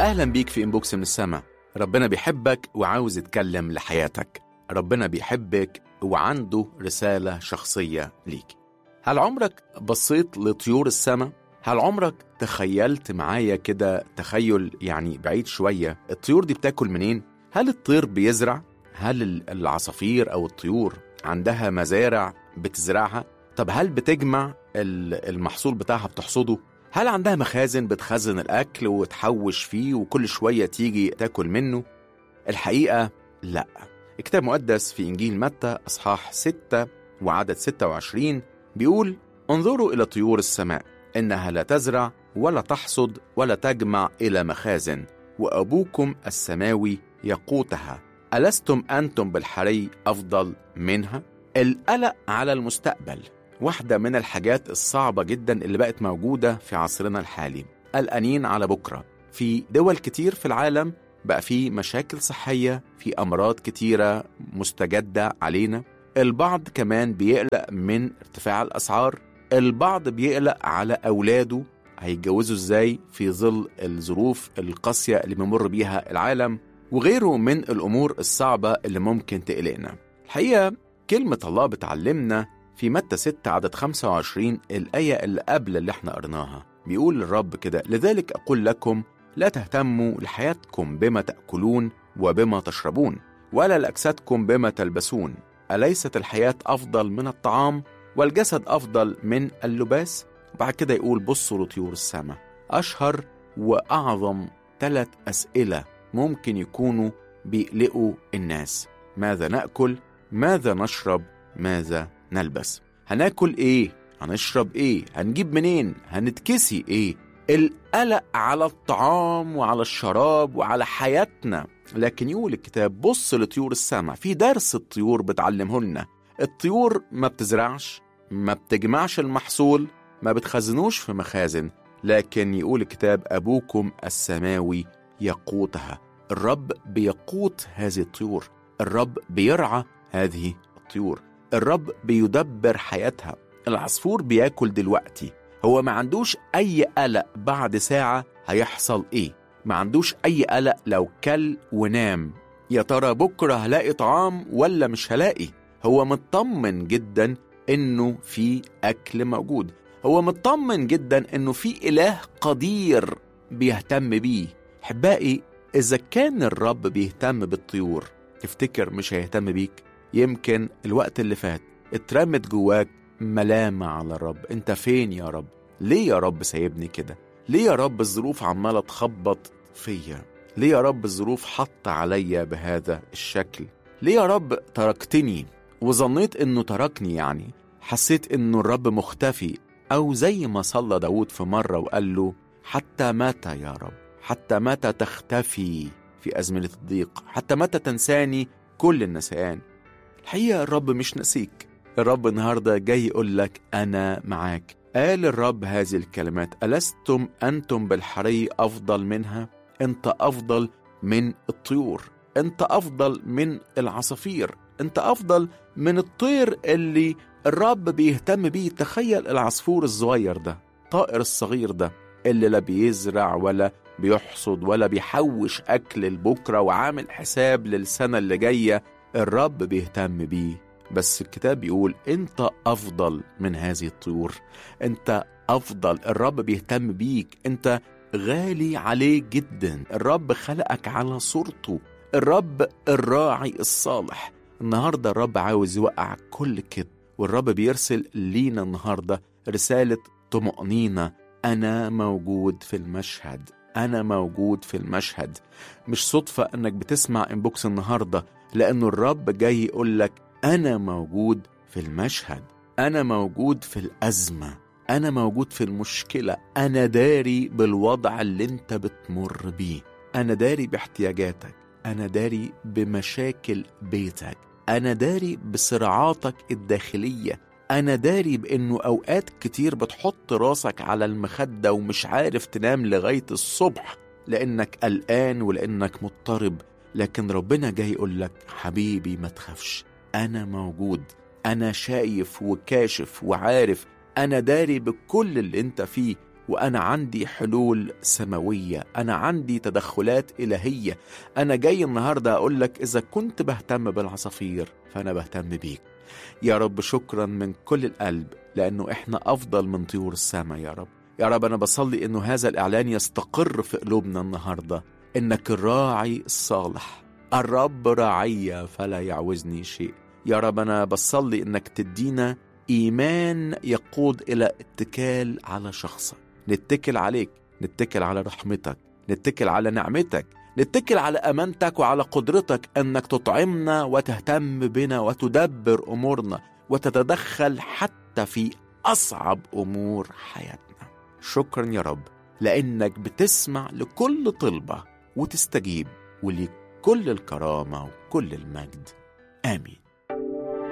أهلا بيك في إنبوكس من السما ربنا بيحبك وعاوز يتكلم لحياتك ربنا بيحبك وعنده رسالة شخصية ليك هل عمرك بصيت لطيور السما؟ هل عمرك تخيلت معايا كده تخيل يعني بعيد شوية الطيور دي بتاكل منين؟ هل الطير بيزرع؟ هل العصافير أو الطيور عندها مزارع بتزرعها؟ طب هل بتجمع المحصول بتاعها بتحصده؟ هل عندها مخازن بتخزن الأكل وتحوش فيه وكل شوية تيجي تاكل منه؟ الحقيقة لا الكتاب المقدس في إنجيل متى أصحاح 6 وعدد 26 بيقول انظروا إلى طيور السماء إنها لا تزرع ولا تحصد ولا تجمع إلى مخازن وأبوكم السماوي يقوتها ألستم أنتم بالحري أفضل منها؟ القلق على المستقبل واحدة من الحاجات الصعبة جدا اللي بقت موجودة في عصرنا الحالي قلقانين على بكرة في دول كتير في العالم بقى في مشاكل صحية في أمراض كتيرة مستجدة علينا البعض كمان بيقلق من ارتفاع الأسعار البعض بيقلق على أولاده هيتجوزوا ازاي في ظل الظروف القاسية اللي بيمر بيها العالم وغيره من الأمور الصعبة اللي ممكن تقلقنا الحقيقة كلمة الله بتعلمنا في متى 6 عدد 25 الآية اللي قبل اللي احنا قرناها بيقول الرب كده لذلك أقول لكم لا تهتموا لحياتكم بما تأكلون وبما تشربون ولا لأجسادكم بما تلبسون أليست الحياة أفضل من الطعام والجسد أفضل من اللباس بعد كده يقول بصوا لطيور السماء أشهر وأعظم ثلاث أسئلة ممكن يكونوا بيقلقوا الناس ماذا نأكل ماذا نشرب ماذا نلبس هناكل ايه هنشرب ايه هنجيب منين هنتكسي ايه القلق على الطعام وعلى الشراب وعلى حياتنا لكن يقول الكتاب بص لطيور السماء في درس الطيور بتعلمه لنا الطيور ما بتزرعش ما بتجمعش المحصول ما بتخزنوش في مخازن لكن يقول الكتاب أبوكم السماوي يقوتها الرب بيقوت هذه الطيور الرب بيرعى هذه الطيور الرب بيدبر حياتها العصفور بياكل دلوقتي هو ما عندوش أي قلق بعد ساعة هيحصل إيه ما عندوش أي قلق لو كل ونام يا ترى بكرة هلاقي طعام ولا مش هلاقي هو مطمن جدا إنه في أكل موجود هو مطمن جدا إنه في إله قدير بيهتم بيه حبائي إذا كان الرب بيهتم بالطيور تفتكر مش هيهتم بيك يمكن الوقت اللي فات اترمت جواك ملامة على الرب انت فين يا رب ليه يا رب سايبني كده ليه يا رب الظروف عمالة تخبط فيا ليه يا رب الظروف حط عليا بهذا الشكل ليه يا رب تركتني وظنيت انه تركني يعني حسيت انه الرب مختفي او زي ما صلى داود في مرة وقال له حتى متى يا رب حتى متى تختفي في أزمنة الضيق حتى متى تنساني كل النسيان الحقيقة الرب مش نسيك الرب النهاردة جاي يقول لك أنا معاك قال الرب هذه الكلمات ألستم أنتم بالحري أفضل منها أنت أفضل من الطيور أنت أفضل من العصافير أنت أفضل من الطير اللي الرب بيهتم بيه تخيل العصفور الصغير ده الطائر الصغير ده اللي لا بيزرع ولا بيحصد ولا بيحوش أكل لبكرة وعامل حساب للسنة اللي جاية الرب بيهتم بيه بس الكتاب بيقول انت افضل من هذه الطيور انت افضل الرب بيهتم بيك انت غالي عليه جدا الرب خلقك على صورته الرب الراعي الصالح النهارده الرب عاوز يوقع كل كده والرب بيرسل لينا النهارده رساله طمأنينه انا موجود في المشهد انا موجود في المشهد مش صدفه انك بتسمع انبوكس النهارده لانه الرب جاي يقول لك انا موجود في المشهد انا موجود في الازمه انا موجود في المشكله انا داري بالوضع اللي انت بتمر بيه انا داري باحتياجاتك انا داري بمشاكل بيتك انا داري بصراعاتك الداخليه انا داري بانه اوقات كتير بتحط راسك على المخده ومش عارف تنام لغايه الصبح لانك قلقان ولانك مضطرب لكن ربنا جاي يقول لك حبيبي ما تخافش انا موجود انا شايف وكاشف وعارف انا داري بكل اللي انت فيه وأنا عندي حلول سماوية أنا عندي تدخلات إلهية أنا جاي النهاردة أقول لك إذا كنت بهتم بالعصافير فأنا بهتم بيك يا رب شكرا من كل القلب لأنه إحنا أفضل من طيور السماء يا رب يا رب أنا بصلي إنه هذا الإعلان يستقر في قلوبنا النهاردة إنك الراعي الصالح الرب راعي فلا يعوزني شيء يا رب أنا بصلي إنك تدينا إيمان يقود إلى اتكال على شخصك نتكل عليك نتكل على رحمتك نتكل على نعمتك نتكل على امانتك وعلى قدرتك انك تطعمنا وتهتم بنا وتدبر امورنا وتتدخل حتى في اصعب امور حياتنا شكرا يا رب لانك بتسمع لكل طلبه وتستجيب وليك كل الكرامه وكل المجد امين